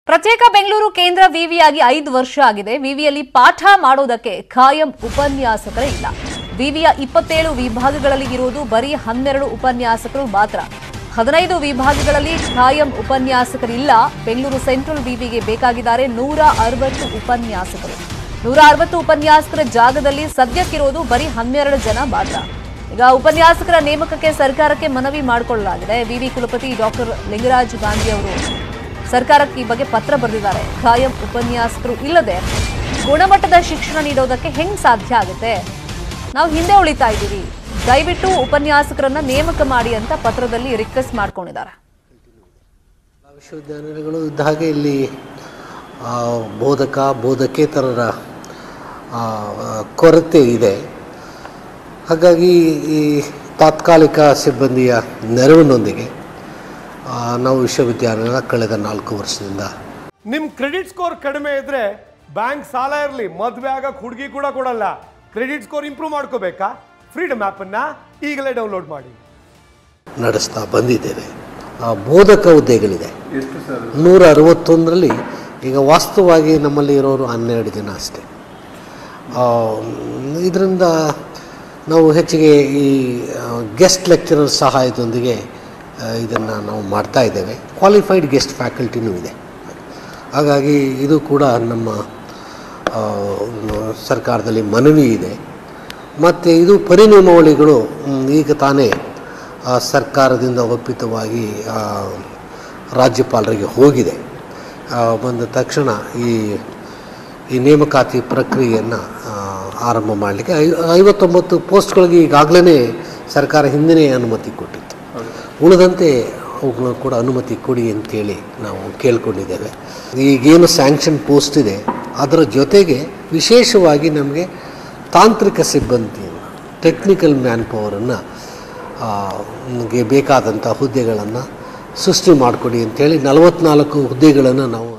ಪ್ರತ್ಯೇಕ ಬೆಂಗಳೂರು ಕೇಂದ್ರ ವಿವಿಯಾಗಿ ಐದು ವರ್ಷ ಆಗಿದೆ ವಿವಿಯಲ್ಲಿ ಪಾಠ ಮಾಡೋದಕ್ಕೆ ಖಾಯಂ ಉಪನ್ಯಾಸಕರೇ ಇಲ್ಲ ವಿವಿಯ ಇಪ್ಪತ್ತೇಳು ವಿಭಾಗಗಳಲ್ಲಿ ಇರುವುದು ಬರೀ ಹನ್ನೆರಡು ಉಪನ್ಯಾಸಕರು ಮಾತ್ರ ಹದಿನೈದು ವಿಭಾಗಗಳಲ್ಲಿ ಖಾಯಂ ಉಪನ್ಯಾಸಕರಿಲ್ಲ ಬೆಂಗಳೂರು ಸೆಂಟ್ರಲ್ ವಿವಿಗೆ ಬೇಕಾಗಿದ್ದಾರೆ ನೂರ ಅರವತ್ತು ಉಪನ್ಯಾಸಕರು ನೂರ ಅರವತ್ತು ಉಪನ್ಯಾಸಕರ ಜಾಗದಲ್ಲಿ ಸದ್ಯಕ್ಕಿರೋದು ಬರೀ ಹನ್ನೆರಡು ಜನ ಮಾತ್ರ ಈಗ ಉಪನ್ಯಾಸಕರ ನೇಮಕಕ್ಕೆ ಸರ್ಕಾರಕ್ಕೆ ಮನವಿ ಮಾಡಿಕೊಳ್ಳಲಾಗಿದೆ ವಿವಿ ಕುಲಪತಿ ಡಾಕ್ಟರ್ ಲಿಂಗರಾಜ್ ಗಾಂಧಿ ಅವರು ಸರ್ಕಾರಕ್ಕೆ ಈ ಬಗ್ಗೆ ಪತ್ರ ಬರೆದಿದ್ದಾರೆ ಖಾಯಂ ಉಪನ್ಯಾಸಕರು ಇಲ್ಲದೆ ಗುಣಮಟ್ಟದ ಶಿಕ್ಷಣ ನೀಡೋದಕ್ಕೆ ಹೆಂಗ್ ಸಾಧ್ಯ ಆಗುತ್ತೆ ನಾವು ಹಿಂದೆ ಉಳಿತಾ ಇದ್ದೀವಿ ದಯವಿಟ್ಟು ಉಪನ್ಯಾಸಕರನ್ನ ನೇಮಕ ಮಾಡಿ ಅಂತ ಪತ್ರದಲ್ಲಿ ರಿಕ್ವೆಸ್ಟ್ ಮಾಡ್ಕೊಂಡಿದ್ದಾರೆ ವಿಶ್ವವಿದ್ಯಾನಿಲಯಗಳು ಇದ್ದ ಹಾಗೆ ಇಲ್ಲಿ ಆ, ಬೋಧಕ ಬೋಧಕೇತರರ ಆ, ಕೊರತೆ ಇದೆ ಹಾಗಾಗಿ ಈ ತಾತ್ಕಾಲಿಕ ಸಿಬ್ಬಂದಿಯ ನೆರವಿನೊಂದಿಗೆ ಆ, ನಾವು ವಿಶ್ವವಿದ್ಯಾನಿಲಯ ಕಳೆದ ನಾಲ್ಕು ವರ್ಷದಿಂದ ನಿಮ್ ಕ್ರೆಡಿಟ್ ಸ್ಕೋರ್ ಕಡಿಮೆ ಇದ್ರೆ ಬ್ಯಾಂಕ್ ಸಾಲ ಇರಲಿ ಮದ್ವೆ ಆಗಕ್ ಹುಡುಗಿ ಕೂಡ ಕೊಡಲ್ಲ ಕ್ರೆಡಿಟ್ ಸ್ಕೋರ್ ಇಂಪ್ರೂವ್ ಮಾಡ್ಕೋಬೇಕಾ ಫ್ರೀಡಮ್ ಅನ್ನ ಈಗಲೇ ಡೌನ್ಲೋಡ್ ಮಾಡಿ ನಡೆಸ್ತಾ ಬಂದಿದ್ದೇವೆ ಆ, ಬೋಧಕ ಹುದ್ದೆಗಳಿದೆ ನೂರ ಅರವತ್ತೊಂದರಲ್ಲಿ ಈಗ ವಾಸ್ತವವಾಗಿ ನಮ್ಮಲ್ಲಿ ಇರೋರು ಹನ್ನೆರಡು ಜನ ಅಷ್ಟೇ ಇದರಿಂದ ನಾವು ಹೆಚ್ಚಿಗೆ ಈ ಗೆಸ್ಟ್ ಲೆಕ್ಚರರ್ ಸಹಾಯದೊಂದಿಗೆ ಇದನ್ನು ನಾವು ಮಾಡ್ತಾ ಇದ್ದೇವೆ ಕ್ವಾಲಿಫೈಡ್ ಗೆಸ್ಟ್ ಫ್ಯಾಕಲ್ಟಿನೂ ಇದೆ ಹಾಗಾಗಿ ಇದು ಕೂಡ ನಮ್ಮ ಆ, ಸರ್ಕಾರದಲ್ಲಿ ಮನವಿ ಇದೆ ಮತ್ತು ಇದು ಪರಿನಿಯಮಾವಳಿಗಳು ಮ್, ಈಗ ತಾನೇ ಆ, ಸರ್ಕಾರದಿಂದ ಒಪ್ಪಿತವಾಗಿ ಆ, ರಾಜ್ಯಪಾಲರಿಗೆ ಹೋಗಿದೆ ಆ, ಬಂದ ತಕ್ಷಣ ಈ ಈ ನೇಮಕಾತಿ ಪ್ರಕ್ರಿಯೆಯನ್ನು ಆರಂಭ ಮಾಡಲಿಕ್ಕೆ ಐ ಐವತ್ತೊಂಬತ್ತು ಪೋಸ್ಟ್ಗಳಿಗೆ ಈಗಾಗಲೇ ಸರ್ಕಾರ ಹಿಂದಿನೇ ಅನುಮತಿ ಕೊಟ್ಟಿತ್ತು ಉಳಿದಂತೆ ಅವುಗಳು ಕೂಡ ಅನುಮತಿ ಕೊಡಿ ಅಂತೇಳಿ ನಾವು ಕೇಳ್ಕೊಂಡಿದ್ದೇವೆ ಈಗೇನು ಸ್ಯಾಂಕ್ಷನ್ ಪೋಸ್ಟ್ ಇದೆ ಅದರ ಜೊತೆಗೆ ವಿಶೇಷವಾಗಿ ನಮಗೆ ತಾಂತ್ರಿಕ ಸಿಬ್ಬಂದಿಯನ್ನು ಟೆಕ್ನಿಕಲ್ ಮ್ಯಾನ್ ಪವರನ್ನು ಗೆ ಬೇಕಾದಂಥ ಹುದ್ದೆಗಳನ್ನು ಸೃಷ್ಟಿ ಮಾಡಿಕೊಡಿ ಅಂತೇಳಿ ನಲವತ್ನಾಲ್ಕು ಹುದ್ದೆಗಳನ್ನು ನಾವು